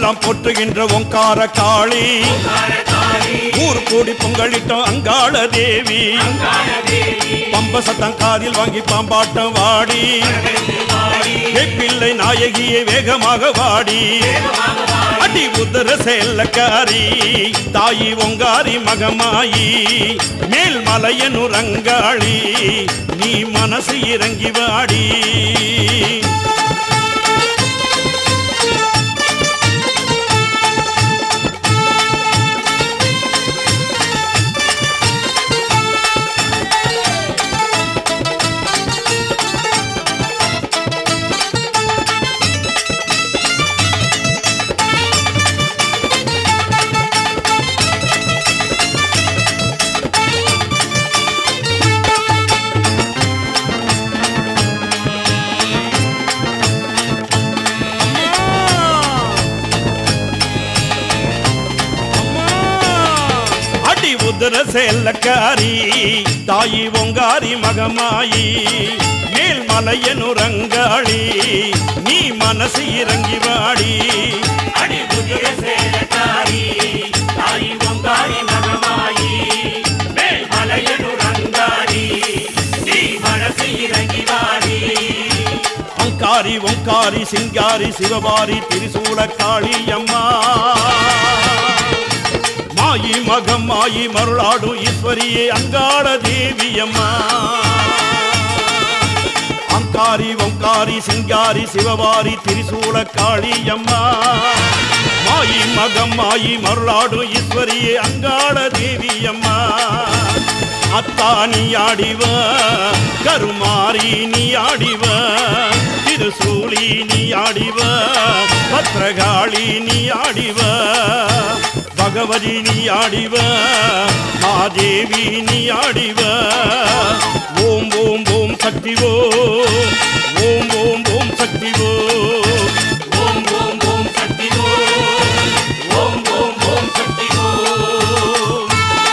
உலகமெல்லாம் போற்றுகின்ற ஓங்கார காளி ஊர் கூடி பொங்கலிட்டோம் அங்காள தேவி பம்ப சத்தம் காதில் வாங்கி பாம்பாட்டம் வாடி பிள்ளை நாயகியே வேகமாக வாடி அடி உதர செல்லக்காரி தாயி ஒங்காரி மகமாயி மேல் மலையனு ரங்காளி நீ மனசு இறங்கி வாடி அடி உதர செல்லக்காரி தாயி ஒங்காரி மகமாயி மேல் மலையனு ரங்காளி நீ மனசு இறங்கி வாடி அடி குதிர சேலக்காரி தாய் பொங்காரி மகமாயி மேல் மலையனு ரங்காரி நீ மனசு இறங்கி வாடி அங்காரி ஒங்காரி சிங்காரி சிவபாரி திரிசூல காளி அம்மா மாயி மகம் மாயி மருளாடும் ஈஸ்வரியே அங்காள தேவி அம்மா அங்காரி ஒங்காரி சிங்காரி சிவபாரி திரிசூல காளி அம்மா மாயி மகம் மாயி மருளாடும் ஈஸ்வரியே அங்காள தேவி அம்மா அத்தா நீ ஆடிவ கருமாரி நீ ஆடிவ திருசூலி நீ ஆடிவ பத்ரகாளி நீ ஆடிவ பகவதி நீ ஆடிவ மாதேவி நீ ஆடிவ ஓம் ஓம் ஓம் சக்தி ஓம் ஓம் ஓம் ஓம் சக்தி ஓம் ஓம் ஓம் ஓம் சக்தி ஓம் ஓம் ஓம் ஓம் சக்தி ஓம்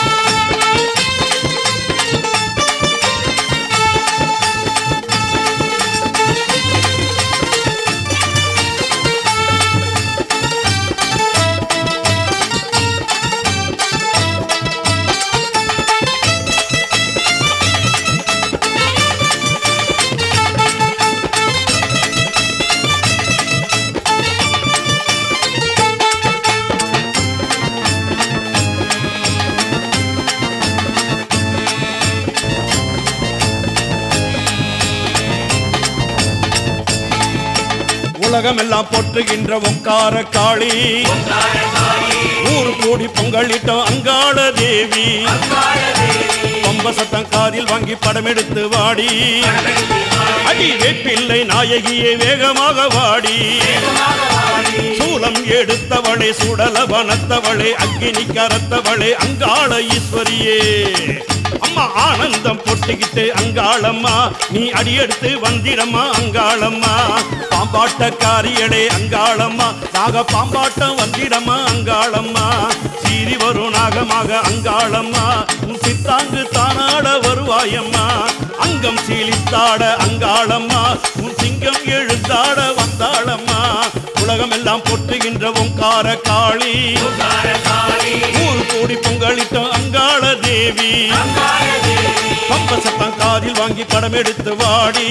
உலகமெல்லாம் போற்றுகின்ற ஒங்கார காளி ஊர் கூடி பொங்கலிட்டோம் அங்காள தேவி பம்ப சத்தம் காதில் வாங்கி படம் எடுத்து வாடி அடி வேப்பிள்ளை நாயகியே வேகமாக வாடி சூலம் எடுத்தவளே சுடல வனத்தவளே அக்கினி கரத்தவளே அங்காள ஈஸ்வரியே அம்மா ஆனந்தம் பொட்டுக்கிட்டு அங்காளம்மா நீ அடியெடுத்து வந்திடம்மா அங்காளம்மா பாம்பாட்டக்காரியடே அங்காளம்மா நாக பாம்பாட்டம் வந்திடம்மா அங்காளம்மா சீறி வரும் நாகமாக அங்காளம்மா உன் சித்தாங்கு தானாட வருவாயம்மா அங்கம் சீலித்தாட அங்காளம்மா உன் சிங்கம் எழுந்தாட வந்தாளம்மா உலகம் எல்லாம் போற்றுகின்ற ஓங்கார காளி ஊர் கூடி பொங்கலிட்டோம் அங்காள தேவி பம்ப சத்தம் காதில் வாங்கி படம் எடுத்து வாடி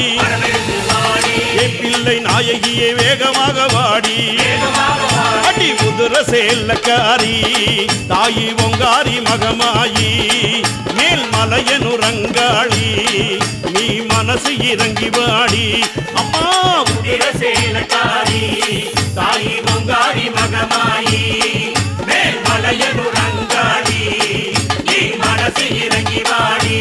என் பிள்ளை நாயகியே வேகமாக வாடி அடி உதுர சேல்லக்காரி தாயி ஒங்காரி மகமாயி மேல் மலையனு ரங்காளி நீ மனசு இறங்கி வாடி அம்மா குதிர சேலக்காரி தாய் பொங்காரி மகமாயி மேல் மலையனு ரங்காரி நீ மனசு இறங்கி வாடி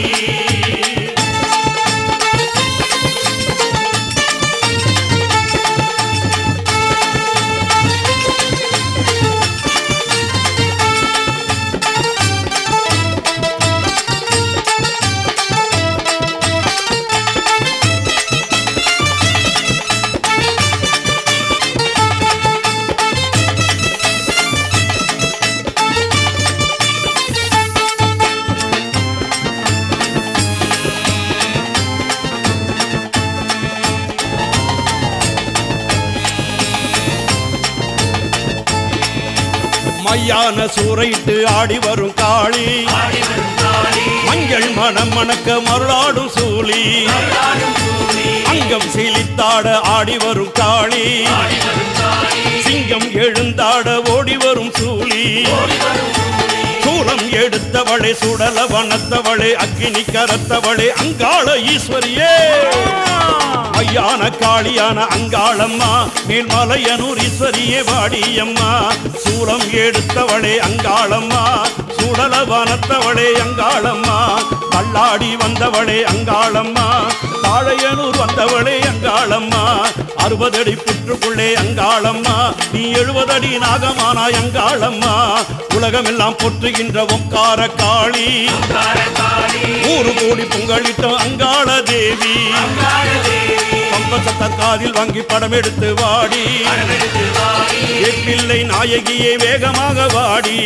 மையான சூறையிட்டு ஆடி வரும் காளி ஆடி வரும் காளி மஞ்சள் மனம் மணக்க மருளாடும் சூழி ஆடும் சூழி அங்கம் சீலித்தாட ஆடி வரும் காளி ஆடி வரும் காளி சிங்கம் எழுந்தாட ஓடி வரும் சூழி ஓடி வரும் சூழி சூலம் எடுத்தவளே சுடல வனத்தவளே அக்கினி கரத்தவளே அங்காள ஈஸ்வரியே ஐயான காளியான அங்காளம்மா மேல்மலையனூர் ஈஸ்வரியே வாடியம்மா சூலம் எடுத்தவளே அங்காளம்மா சுடல வனத்தவளே அங்காளம்மா தள்ளாடி வந்தவளே அங்காளம்மா தாழையனூர் வந்தவளே அங்காளம்மா அறுபதடி புற்றுக்குள்ளே அங்காளம்மா நீ எழுபதடி நாகமானாய் அங்காளம்மா உலகமெல்லாம் போற்றுகின்ற ஒங்கார காளி ஓங்கார காளி ஊரு கூடி பொங்கலிட்டோம் அங்காள தேவி ஓங்கார தேவி பம்பசத்த காதில் வாங்கி படம் எடுத்து வாடி படமெடுத்து வாடி என் பிள்ளை நாயகியை வேகமாக வாடி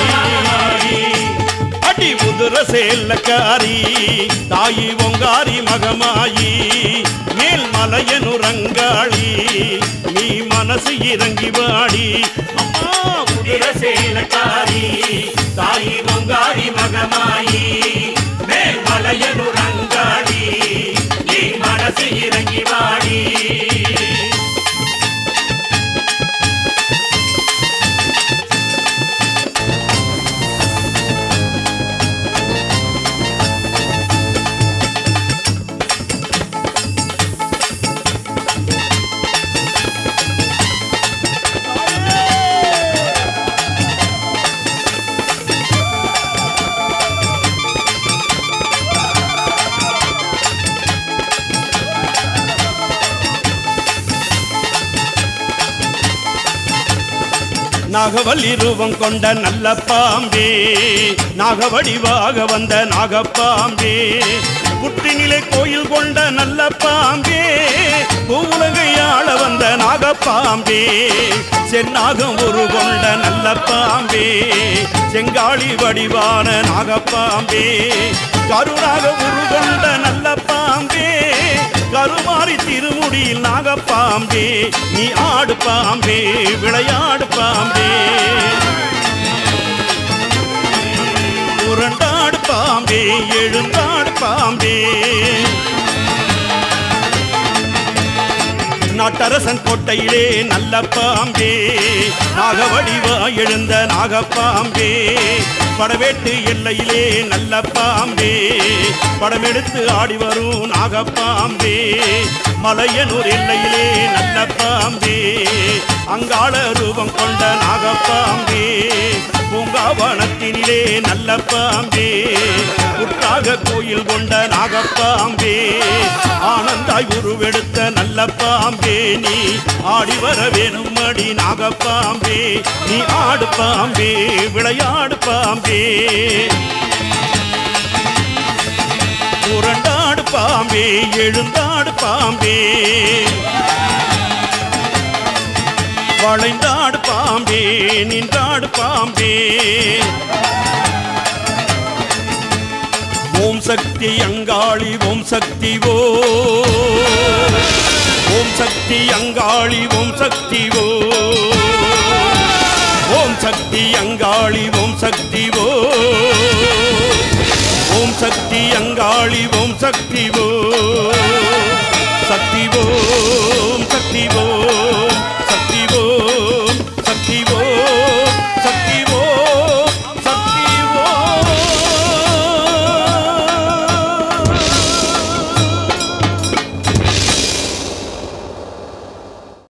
அடி உதுர சேல்லக்காரி தாயி ஒங்காரி மகமாயி மேல் மலையனுரங்காளி நீ மனசு இறங்கி வாடி அம்மா உதிர சேலக்காரி தாயி பொங்காரி மகமாயி மேல்மலையனு ரங்காடி நீ மனசு இறங்கி வாடி நாகவல்லி ரூபம் கொண்ட நல்ல பாம்பே நாகவடிவாக வந்த நாகப்பாம்பே புற்றினிலே கோயில் கொண்ட நல்ல பாம்பே பூவுலகை ஆள வந்த நாகப்பாம்பே சென்னாகம் ஒரு கொண்ட நல்ல பாம்பே செங்காளி வடிவான நாகப்பாம்பே கருணாக உருகொண்ட நல்ல பாம்பே கருமாறி திருமுடியில் நாகப்பாம்பே நீ ஆடு பாம்பே விளையாடு பாம்பே உரண்டாடு பாம்பே எழுந்தாடு பாம்பே நாட்டரசன் கோட்டையிலே நல்ல பாம்பே நாகவடிவா எழுந்த நாகப்பாம்பே படவேட்டு எல்லையிலே நல்ல பாம்பே படமெடுத்து ஆடி வரும் நாகப்பாம்பே மலையனூர் எல்லையிலே நல்ல பாம்பே அங்காள ரூபம் கொண்ட நாகப்பாம்பே பூங்காவனத்தினிலே நல்ல பாம்பே உற்றாக கோயில் கொண்ட நாகப்பாம்பே ஆனந்தாய் உருவெடுத்த நல்ல பாம்பே நீ ஆடி வர வேணும் அடி நாகப்பாம்பே நீ ஆடு பாம்பே விளையாடு பாம்பே புரண்டாடு பாம்பே எழுந்தாடு பாம்பே வளைந்தாடு பாம்பே நின்றாடு பாம்பே ஓம் சக்தி அங்காளி ஓம் சக்தி ஓ ஓம் சக்தி அங்காளி ஓம் சக்தி ஓ ஓம் சக்தி அங்காளி ஓம் சக்தி ஓ ஓம் சக்தி அங்காளி ஓம் சக்தி ஓ சக்தி ஓம் சக்தி ஓ